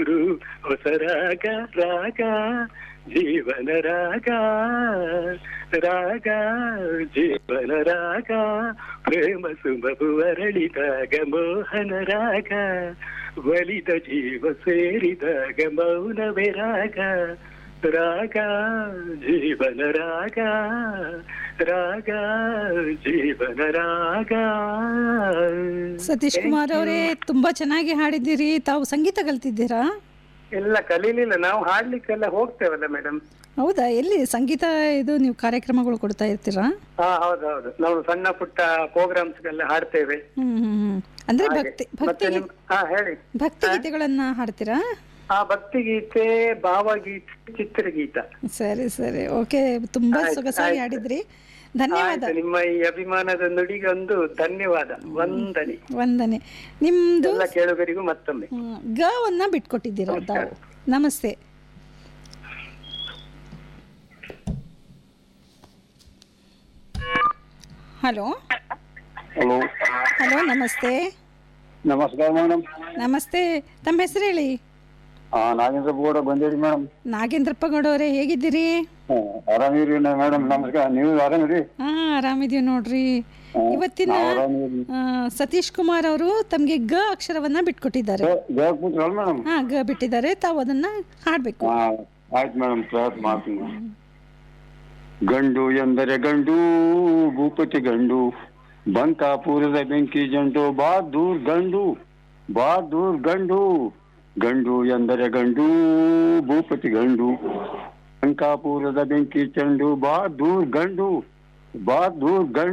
ಹೊಸ ರಾಗ ರಾಗ ಜೀವನ ರಾಗ ರಾಗ ಜೀವನ ರಾಗ ಪ್ರೇಮ ಸುಮಬು ಅರಳಿದಾಗ ಮೋಹನ ರಾಗ ಒಲಿದ ಜೀವ ಸೇರಿದಾಗ ಮೌನವೇ ರಾಗ ರಾಗ ಜೀವನ ರಾಗ ರಾಗ ಜೀವನ ರಾಗ ಸತೀಶ್ ಕುಮಾರ್ ಅವರೇ ತುಂಬಾ ಚೆನ್ನಾಗಿ ಹಾಡಿದ್ದೀರಿ ತಾವು ಸಂಗೀತ ಕಲ್ತಿದ್ದೀರಾ ಎಲ್ಲ ಕಲೀಲಿಲ್ಲ ನಾವು ಹಾಡ್ಲಿಕ್ಕೆಲ್ಲ ಹೋಗ್ತೇವಲ್ಲ ಮೇಡಮ್ ಹೌದಾ ಎಲ್ಲಿ ಸಂಗೀತ ಇದು ನೀವು ಕಾರ್ಯಕ್ರಮಗಳು ಕೊಡ್ತಾ ಇರ್ತೀರಾ ಹಾ ಹೌದೌದು ನಾವು ಸಣ್ಣ ಪುಟ್ಟ ಪ್ರೋಗ್ರಾಮ್ಸ್ಗೆಲ್ಲ ಹಾಡ್ತೇವೆ ಹ್ಮ್ ಹ್ಮ್ ಹ್ಮ್ ಅಂದ್ರೆ ಹಾಗೆ. ಭಕ್ತಿ ಮತ್ತೆ ಭಕ್ತಿ ನಿಮ್ ಹಾ ಹೇಳಿ ಭಕ್ತಿ ಗೀತೆಗಳನ್ನ ಹಾಡ್ತೀರಾ ಆ ಭಕ್ತಿಗೀತೆ ಭಾವಗೀತೆ ಚಿತ್ರಗೀತ ಸರಿ ಸರಿ ಓಕೆ ತುಂಬಾ ಆಯ್ತು, ಸೊಗಸಾಗಿ ಆಯ್ತು. ಹಾಡಿದ್ರಿ ಧನ್ಯವಾದ ಆಯ್ತು ನಿಮ್ಮ ಈ ಅಭಿಮಾನದ ನುಡಿಗೊಂದು ಧನ್ಯವಾದ ವಂದನೆ ವಂದನೆ ನಿಮ್ದು ಎಲ್ಲ ಕೇಳುಗರಿಗೂ ಮತ್ತೊಮ್ಮೆ ಹ್ಮ್, ಗವನ್ನ ಬಿಟ್ಕೊಟ್ಟಿದ್ದೀರಾ ತಾವು ನಮಸ್ತೆ ಹಲೋ ಹಲೋ ಹಲೋ ನಮಸ್ತೆ ನಮಸ್ಕಾರ ಮೇಡಮ್ ನಮಸ್ತೆ ತಮ್ಮ ಹೆಸರು ಹೇಳಿ ಹಾ ನಾಗೇಂದ್ರ ಬೋಡ ಬಂದಿರಿ ಮೇಡಮ್ ನಾಗೇಂದ್ರಪ್ಪ ಗೌಡವ್ರೆ ಹೇಗಿದ್ದೀರಿ ಆರಾಮಿರಿ ಮೇಡಮ್ ನಮಸ್ಕಾರ ನೀವು ಆರಾಮಿರಿ ಹಾ ಆರಾಮಿದೀವಿ ನೋಡ್ರಿ ಇವತ್ತಿನ ನಾವು ಆರಾಮಿರಿ ಆ, ಸತೀಶ್ ಕುಮಾರ್ ಅವರು ತಮಗೆ ಗ ಅಕ್ಷರವನ್ನ ಬಿಟ್ಕೊಟ್ಟಿದ್ದಾರೆ ದೇವಕ್ಕೆ ಕೂತ್ರಲ್ಲ ಮೇಡಮ್ ಹಾ ಗ ಬಿಟ್ಟಿದ್ದಾರೆ ತಾವು ಅದನ್ನ ಹಾಡ್ಬೇಕು ಹಾ ಆಯ್ತು ಮೇಡಮ್ ಪ್ರಯತ್ನ ಮಾಡ್ತೀನಿ ಗಂಡು ಎಂದರೆ ಗಂಡು ಭೂಪತಿ ಗಂಡು ಬಂಕಾಪುರದ ಬೆಂಕಿ ಜಂಡು ಬಹದ್ದೂರ್ ಗಂಡು ಬಹದ್ದೂರ್ ಗಂಡು ಗಂಡು ಎಂದರೆ ಗಂಡು ಭೂಪತಿ ಗಂಡು ಬಂಕಾಪುರದ ಬೆಂಕಿ ಚೆಂಡು ಬಹದ್ದೂರ್ ಗಂಡು ಬಹದ್ದೂರ್ ಗಂಡು